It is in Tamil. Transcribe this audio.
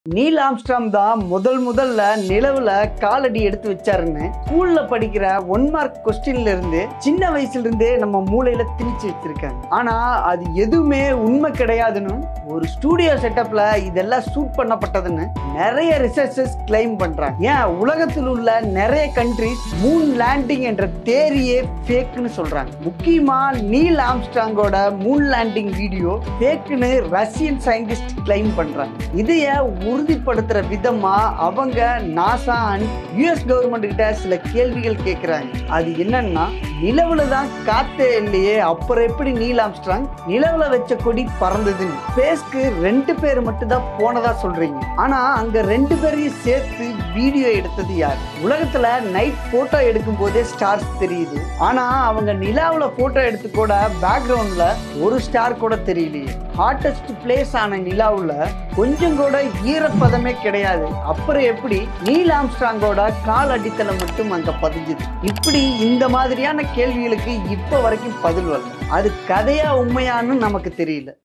நீல் ஆம்ஸ்ட்ராம் தான் முதல் முதல்ல நிலவுல காலடி எடுத்து வச்சாருன்னு ஸ்கூல்ல படிக்கிற ஒன் மார்க் கொஸ்டின்ல இருந்து சின்ன வயசுல இருந்தே நம்ம மூளையில திணிச்சு வச்சிருக்காங்க ஆனா அது எதுவுமே உண்மை கிடையாதுன்னு ஒரு ஸ்டூடியோ செட்டப்ல இதெல்லாம் ஷூட் பண்ணப்பட்டதுன்னு நிறைய ரிசர்ச்சர்ஸ் கிளைம் பண்றாங்க ஏன் உலகத்தில் உள்ள நிறைய கண்ட்ரிஸ் மூன் லேண்டிங் என்ற தேரியே ஃபேக்னு சொல்றாங்க முக்கியமா நீல் ஆம்ஸ்ட்ராங்கோட மூன் லேண்டிங் வீடியோ ஃபேக்னு ரஷ்யன் சயின்டிஸ்ட் கிளைம் பண்றாங்க இதைய உறுதிப்படுத்துற விதமா அவங்க நாசா அண்ட் யுஎஸ் கவர்மெண்ட் கிட்ட சில கேள்விகள் கேட்கிறாங்க அது என்னன்னா நிலவுல தான் காத்தே இல்லையே அப்புறம் எப்படி நீல் ஆம்ஸ்ட்ராங் நிலவுல வச்ச கொடி பறந்ததுன்னு ஸ்பேஸ்க்கு ரெண்டு பேர் மட்டும் தான் போனதா சொல்றீங்க ஆனா அங்க ரெண்டு பேரையும் சேர்த்து வீடியோ எடுத்தது யார் உலகத்துல நைட் போட்டோ எடுக்கும் போதே ஸ்டார்ஸ் தெரியுது ஆனா அவங்க நிலாவுல போட்டோ எடுத்து கூட பேக்ரவுண்ட்ல ஒரு ஸ்டார் கூட தெரியலையே ஹாட்டஸ்ட் பிளேஸ் ஆன நிலாவுல கொஞ்சம் கூட ஈரப்பதமே கிடையாது அப்புறம் எப்படி நீல் ஆம்ஸ்ட்ராங்கோட கால் அடித்தளம் மட்டும் அங்க பதிஞ்சுது இப்படி இந்த மாதிரியான கேள்விகளுக்கு இப்ப வரைக்கும் பதில் வரல அது கதையா உண்மையான்னு நமக்கு தெரியல